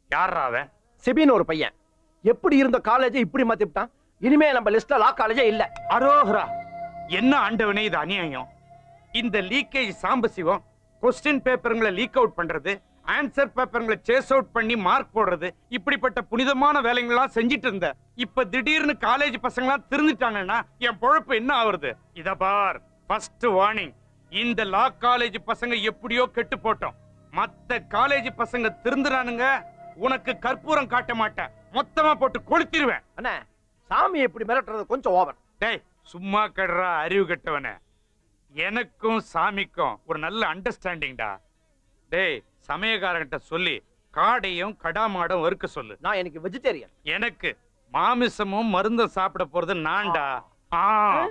யாரா அவன் சிபின்னு ஒரு பையன் எப்படி இருந்த காலேஜ் இப்படி மாத்தி விட்டான் இனிமே நம்ம லிஸ்ட்ல லா காலேஜே இல்ல அரோஹரா என்ன ஆண்டவனே இது அநியாயம் இந்த லீக்கேஜ் சாம்பசிவம் கொஸ்டின் பேப்பருங்களை லீக் அவுட் பண்றது ஆன்சர் பேப்பருங்களை சேஸ் அவுட் பண்ணி மார்க் போடுறது இப்படிப்பட்ட புனிதமான வேலைங்கள்லாம் செஞ்சிட்டு இருந்த இப்ப திடீர்னு காலேஜ் பசங்களாம் திருந்துட்டாங்கன்னா என் பொழப்பு என்ன ஆகுறது இத பார் ஃபர்ஸ்ட் வார்னிங் இந்த லா காலேஜ் பசங்க எப்படியோ கெட்டு போட்டோம் மத்த காலேஜ் பசங்க திருந்துறானுங்க உனக்கு கற்பூரம் காட்ட மாட்டேன் மொத்தமா போட்டு கொளுத்திடுவேன் அண்ணே சாமி எப்படி மிரட்டுறது கொஞ்சம் ஓவர் டேய் சும்மா கடுறா அறிவு கெட்டவனே எனக்கும் சாமிக்கும் ஒரு நல்ல அண்டர்ஸ்டாண்டிங்டா டேய் சமயக்காரன்கிட்ட சொல்லி காடையும் கடாமாடும் வறுக்க சொல்லு நான் எனக்கு வெஜிடேரியன் எனக்கு மாமிசமும் மருந்தும் சாப்பிட போறது நான்டா ஆ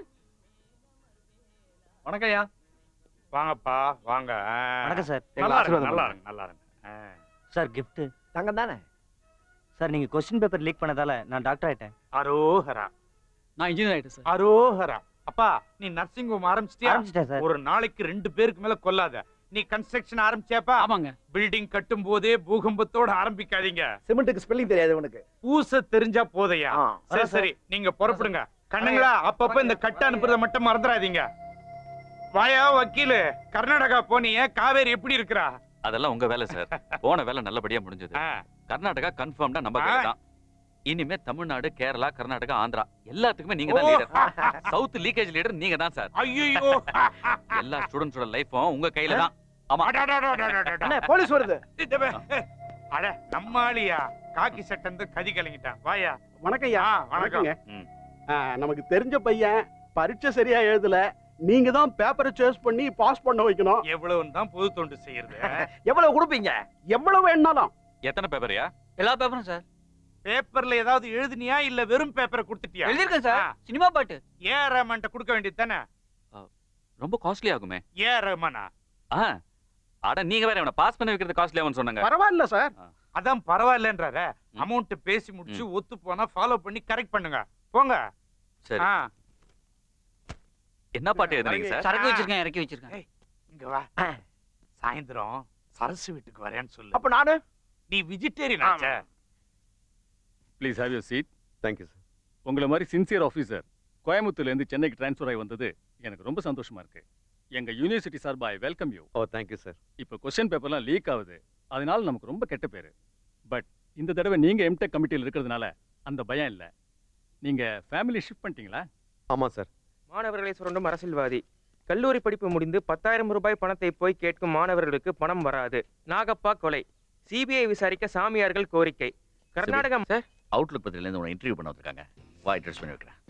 வணக்கம் ஐயா வாங்கப்பா வாங்க ஆ. வணக்கம் சார் நல்லா இருங்க ஆசீர்வாதம் நல்லா பண்ணுங்க. இருங்க நல்லா இருங்க ஆ. சார் gift தங்கம் தானே சார் நீங்க கொஸ்டின் பேப்பர் லீக் பண்ணதால நான் டாக்டர் ஆயிட்டேன் அரோஹரா நான் இன்ஜினியர் ஆயிட்டேன் சார் அரோஹரா அப்பா நீ நர்சிங் ஹோம் ஆரம்பிச்சிட்டியா ஆரம்பிச்சிட்டேன் சார் ஒரு நாளைக்கு ரெண்டு பேருக்கு மேல கொல்லாத நீ கன்ஸ்ட்ரக்ஷன் ஆரம்பிச்சியாப்பா ஆமாங்க பில்டிங் கட்டும் போதே பூகம்பத்தோட ஆரம்பிக்காதீங்க சிமெண்ட்டுக்கு ஸ்பெல்லிங் தெரியாது உனக்கு பூச தெரிஞ்சா போதையா ஆ, சரி வரேன் சார். சரி நீங்க புறப்படுங்க கண்ணுங்களா அப்பப்ப இந்த கட்ட அனுப்புறத மட்டும் மறந்துடாதீங்க வாயா வக்கீலு கர்நாடகா போனியே காவேரி எப்படி இருக்கிறா அதெல்லாம் உங்க வேலை சார் போன வேலை நல்லபடியா முடிஞ்சது ஆ, கர்நாடகா கன்ஃபார்ம்டா நம்ம ஆ. கையில தான் இனிமே தமிழ்நாடு கேரளா கர்நாடகா ஆந்திரா எல்லாத்துக்குமே நீங்க தான் ஓ. லீடர் சவுத் லீக்கேஜ் லீடர் நீங்க தான் சார் ஐயையோ எல்லா ஸ்டூடெண்ட்ஸோட லைஃபும் உங்க கையில தான் ஆமா அடடடடடடட. அண்ணே போலீஸ் வருது இந்த பே- அட நம்மாலியா காக்கி சட்டை வந்து கதி கலங்கிட்டான் வாயா வணக்கம் ஐயா ஆ, வணக்கம் வணக்கங்க. ம். ஆ, நமக்கு தெரிஞ்ச பையன் பரீட்சை சரியா எழுதல நீங்க தான் பேப்பரை சேஸ் பண்ணி பாஸ் பண்ண வைக்கணும் எவ்வளவு தான் பொது தொண்டு செய்யறது எவ்வளவு கொடுப்பீங்க எவ்வளவு வேணாலும் எத்தனை பேப்பர்யா எல்லா பேப்பரும் சார் பேப்பர்ல ஏதாவது எழுதுனியா இல்ல வெறும் பேப்பரை கொடுத்துட்டியா எழுதிருக்கேன் சார் ஆ. சினிமா பாட்டு ஏ ரஹ்மான்ட்ட கொடுக்க வேண்டியது தானே ரொம்ப காஸ்ட்லி ஆகுமே ஏ ரஹ்மானா ஆ அட நீங்க வேற இவனை பாஸ் பண்ண வைக்கிறது காஸ்ட்லி ஆகும்னு சொன்னாங்க பரவாயில்ல சார் அதான் பரவாயில்லன்றார ம். அமௌண்ட் பேசி முடிச்சு ஒத்து போனா ஃபாலோ பண்ணி கரெக்ட் பண்ணுங்க போங்க சரி ஆ, என்ன பாட்டு எழுதுறீங்க சார் சரக்கு வச்சிருக்கேன் இறக்கி வச்சிருக்கேன் இங்க வா ஆ. சாயந்தரம் சரசு வீட்டுக்கு வரேன்னு சொல்லு அப்ப நானு நீ வெஜிடேரியன் ஆச்சே please have you seat thank you sir உங்களை மாதிரி சின்சியர் ஆஃபீஸர் கோயம்புத்தூர்லேருந்து சென்னைக்கு ட்ரான்ஸ்ஃபர் ஆகி வந்தது எனக்கு ரொம்ப சந்தோஷமா இருக்கு எங்க யூனிவர்சிட்டி சார்பா I welcome you oh thank you sir இப்போ கொஸ்டின் பேப்பர்லாம் லீக் ஆகுது அதனால நமக்கு ரொம்ப கெட்ட பேரு பட் இந்த தடவை நீங்க எம்டெக் கமிட்டியில் இருக்கிறதுனால அந்த பயம் இல்லை நீங்க ஃபேமிலி ஷிஃப்ட் பண்ணிட்டீங்களா ஆமாம் சார் மாணவர்களை சுரண்டும் அரசியல்வாதி கல்லூரி படிப்பு முடிந்து பத்தாயிரம் ரூபாய் பணத்தை போய் கேட்கும் மாணவர்களுக்கு பணம் வராது நாகப்பா கொலை சிபிஐ விசாரிக்க சாமியார்கள் கோரிக்கை கர்நாடகம் சார் அவுட்லுக் பத்திரில இருந்து உன இன்டர்வியூ பண்ண வந்திருக்காங்க வா அட்ரஸ் பண்ணி வைக்கிறேன்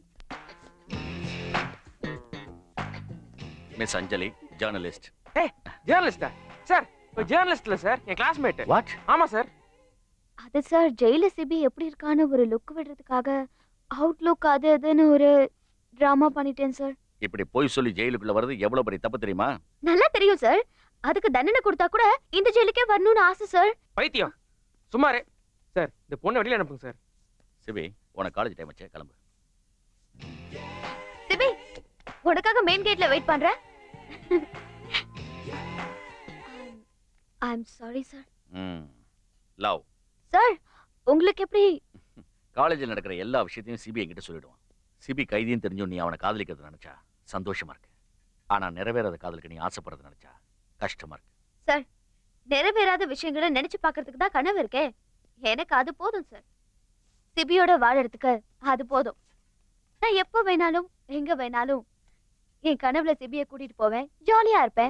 மிஸ் அஞ்சலி ஜேர்னலிஸ்ட் ஜேர்னலிஸ்டா சார் இப்போ ஜேர்னலிஸ்ட்ல சார் என் கிளாஸ்மேட் வாட் ஆமா சார் அது சார் ஜெயில சிபி எப்படி இருக்கான்னு ஒரு லுக் விடுறதுக்காக அவுட்லுக் அது அதுன்னு ஒரு ட்ராமா பண்ணிட்டேன் சார் இப்படி போய் சொல்லி ஜெயிலுக்குள்ள வர்றது எவ்வளவு பெரிய தப்பு தெரியுமா நல்லா தெரியும் சார் அதுக்கு தண்டனை கொடுத்தா கூட இந்த ஜெயிலுக்கே வரணும்னு ஆசை சார் பைத்தியம் சுமாரே சார் இந்த பொண்ணை வெளியில அனுப்புங்க சார் சிபி உனக்கு காலேஜ் டைம் வச்சு கிளம்பு சிபி உனக்காக மெயின் கேட்ல வெயிட் பண்றேன் ஐ எம் சாரி சார் ம் லவ் சார் உங்களுக்கு எப்படி காலேஜில் நடக்கிற எல்லா விஷயத்தையும் சிபி என்கிட்ட சொல்லிடுவான் சிபி கைதியும் தெரிஞ்சும் நீ அவனை காதலிக்கிறது நினைச்சா சந்தோஷமா இருக்கு ஆனா நிறைவேறாத காதலுக்கு நீ ஆசைப்படுறது நினைச்சா கஷ்டமா இருக்கு சார் நிறைவேறாத விஷயங்களை நினைச்சு பார்க்கிறதுக்கு தான் கனவு இருக்கே எனக்கு அது போதும் சார் சிபியோட வாழறதுக்கு அது போதும் நான் எப்போ வேணாலும் எங்க வேணாலும் என் கனவுல சிபியை கூட்டிட்டு போவேன் ஜாலியா இருப்பேன்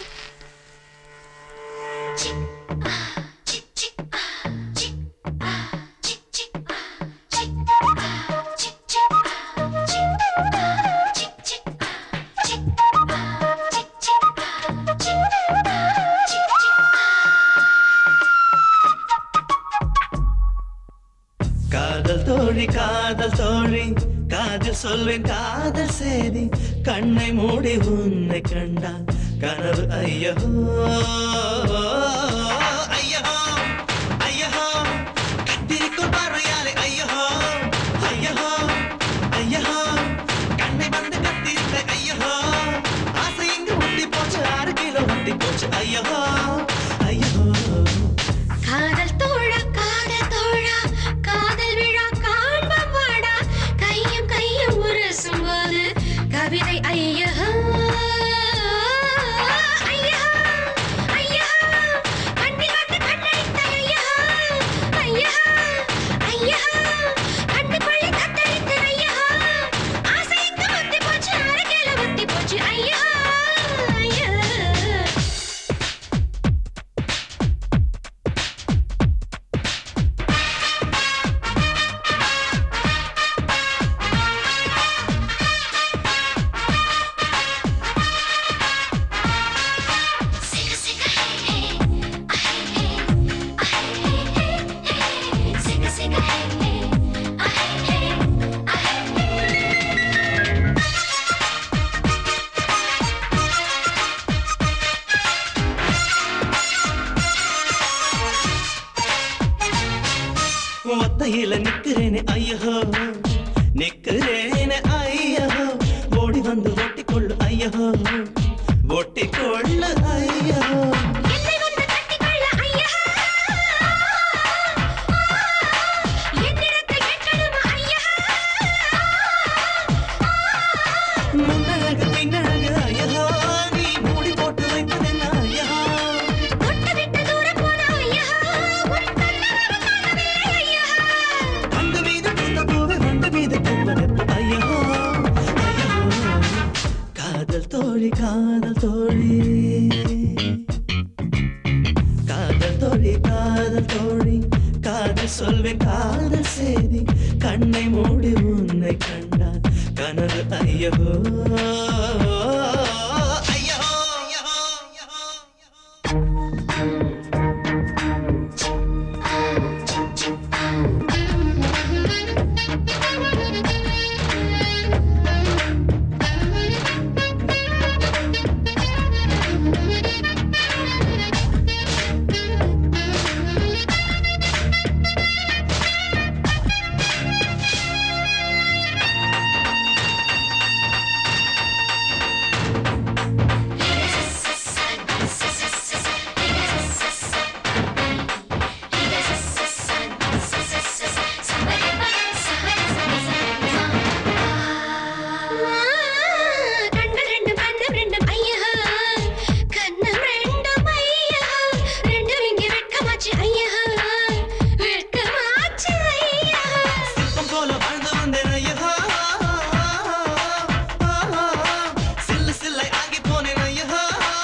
காதல் தோழி காதல் தோழி காதில் சொல்வேன் காதல் செய்தி கண்ணை மூடி உன்னை கண்டால் கனவு ஐயோ ஐயோ ஐயோ கத்திரிக்கோள் பார்வையாலே ஐயோ ஐயோ ஐயோ கண்ணை வந்து கத்திரித்த ஐயோ ஆசை இங்கு முட்டி போச்சு ஆறு கிலோ முட்டி போச்சு ஐயோ ஐயோ காதல் தோழ ஒத்தையில நிக்கிறேனே ஐயோ நிக்கிறேனே ஐயோ ஓடி வந்து ஒட்டிக்கொள்ளு ஐயோ ஒட்டிக்கொள்ளு ஐயோ என்னை வந்து கட்டிக்கொள்ள ஐயா என்னிடத்தில் கேட்கணுமா ஐயா முன்னழகு பின்னழகு ஐயோ நீ மூடி போட்டு வைப்பதென்ன ஐயோ தொட்டு விட்டு தூரம் போன ஐயா உன் கண்ணவரை காணவே ஐயா கண்டு மீது பூத்த பூவை வண்டு மீது பூப்பதெப்ப ஐயோ ஐயோ காதல் தோழி காதல் தோழி காதல் தோழி காதல் தோழி காதல் சொல்வேன் காதல் செய்தி கண்ணை மூடி உன்னை கண்டால் கனவு ஐயோ ஐயோ கண்கள் ரெண்டும் கண்ணம் ரெண்டும் ஐயா கண்ணம் ரெண்டும் ஐயா ரெண்டும் இங்கே வெட்கமாச்சு ஐயா வெட்கமாச்சு ஐயா சிற்பம் போல வாழ்ந்து வந்தேன் ஐயோ சில்லு சில்லை ஆகி போனேன் ஐயோ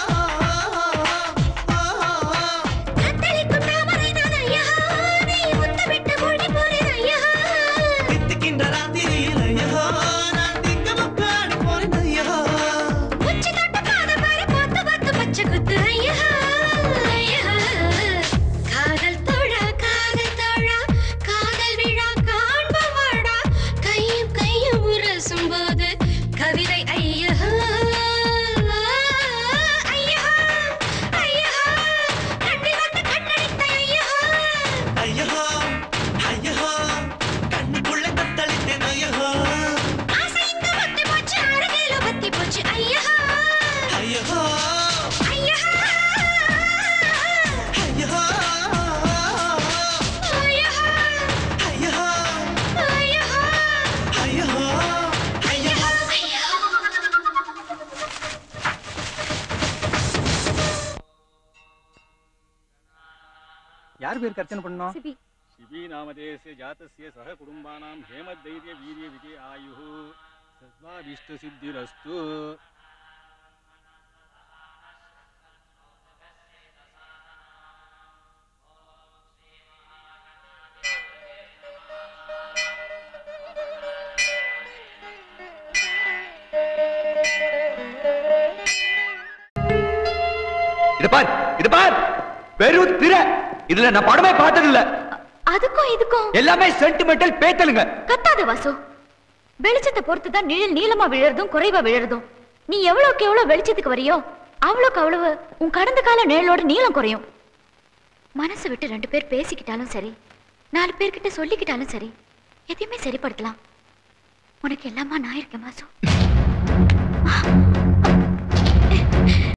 தத்தளிக்கும் தாமரை நான் ஐயா நீ முத்தமிட்டு மூடி போனேன் ஐயா தித்திக்கின்ற ராத்திரியில் ஐயோ நான் திங்க மக்காடி போனேன் ஐயோ உச்சி தொட்ட பாதம் வரை போத்து பத்து பச்சை குத்து ஐயா ஐயா காதல் தோழா காதல் தோழா காதல் விழா காண்பவாடா கையும் கையும் உரசும் போது கவிதை ஐயா ஐயா ஐயா கண்ணில் வந்து கண்ணடித்த ஐயா ஐயோ ஐயோ கண்ணுக்குள்ள தத்தளித்தேன் ஐயோ ஆசை இங்க பத்தி போச்சு அருகில பத்தி போச்சு ஐயா ஐயோ ஐயா ஐயோ ஐயா ஐயோ ஐயா ஐயோ ஐயோ யார் பேருக்கு அர்ச்சனை பண்ணோம் சிபி शिबी नामधेयस्य जातस्य सह कुटुम्बानां हेमधैर्य वीर्य विजय आयुः सर्वाभीष्टसिद्धिरस्तु இது பார் இது பார் பெரும் திரை இதுல நான் படமே பார்த்தது இல்ல அதுக்கும் இதுக்கும் எல்லாமே சென்டிமெண்டல் பேத்தலுங்க கத்தாத வாசு வெளிச்சத்தை பொறுத்து தான் நிழல் நீளமா விழறதும் குறைவா விழறதும் நீ எவ்வளவுக்கு எவ்வளவு வெளிச்சத்துக்கு வரியோ அவ்வளவுக்கு அவ்வளவு உன் கடந்த கால நிழலோட நீளம் குறையும் மனசு விட்டு ரெண்டு பேர் பேசிக்கிட்டாலும் சரி நாலு பேர்கிட்ட சொல்லிக்கிட்டாலும் சரி எதையுமே சரிப்படுத்தலாம் உனக்கு எல்லாமா நான் இருக்கேன் வாசு